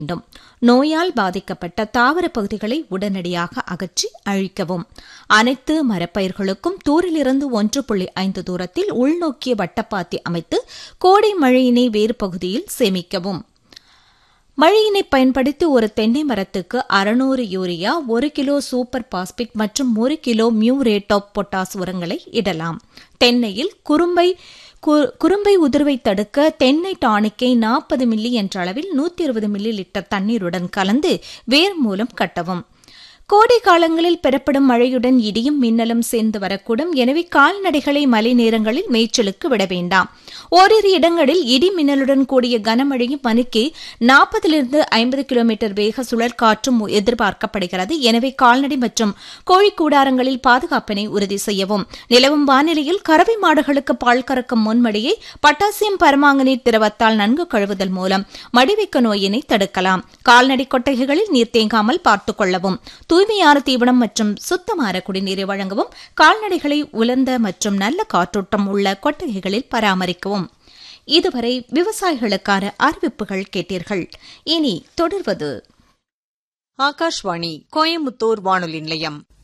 வேண்டும் நோயால் பாதிக்கப்பட்ட தாவர பகுதிகளை உடனடியாக அகற்றி அழிக்கவும் அனைத்து மரப்பயிர்களுக்கும் தூரிலிருந்து ஒன்று புள்ளி ஐந்து தூரத்தில் உள்நோக்கிய வட்டப்பாத்தி அமைத்து கோடை மழையினை வேறு பகுதியில் சேமிக்கவும் மழையினை பயன்படுத்தி ஒரு தென்னை மரத்துக்கு அறுநூறு யூரியா ஒரு கிலோ சூப்பர் பாஸ்பிக் மற்றும் ஒரு கிலோ மியூரேட் ஆஃப் பொட்டாஸ் உரங்களை இடலாம் தென்னையில் குறும்பை குறும்பை உதிர்வை தடுக்க தென்னை டானிக்கை நாற்பது மில்லி என்ற அளவில் நூற்றி இருபது மில்லி லிட்டர் தண்ணீருடன் கலந்து வேர் மூலம் கட்டவும் கோடை காலங்களில் பெறப்படும் மழையுடன் இடியும் மின்னலும் சேர்ந்து வரக்கூடும் எனவே கால்நடைகளை மழை நேரங்களில் மேய்ச்சலுக்கு விட வேண்டாம் ஓரிரு இடங்களில் இடி மின்னலுடன் கூடிய கனமழையும் மணிக்கு நாற்பதிலிருந்து ஐம்பது கிலோமீட்டர் வேக சுழல் காற்றும் எதிர்பார்க்கப்படுகிறது எனவே கால்நடை மற்றும் கோழி கூடாரங்களில் பாதுகாப்பினை உறுதி செய்யவும் நிலவும் வானிலையில் கறவை மாடுகளுக்கு பால் கறக்கும் முன்மடியை பட்டாசியம் பரமாங்கனீர் திரவத்தால் நன்கு கழுவுதல் மூலம் மடிவைக்க நோயினை தடுக்கலாம் கால்நடை கொட்டகைகளில் நீர் தேங்காமல் பார்த்துக் கொள்ளவும் தூய்மையான தீவனம் மற்றும் சுத்தமான குடிநீரை வழங்கவும் கால்நடைகளை உலர்ந்த மற்றும் நல்ல காற்றோட்டம் உள்ள கொட்டகைகளில் பராமரிக்கவும் இதுவரை விவசாயிகளுக்கான அறிவிப்புகள் கேட்டீர்கள் இனி தொடர்வது ஆகாஷ்வாணி கோயமுத்தூர் வானொலி நிலையம்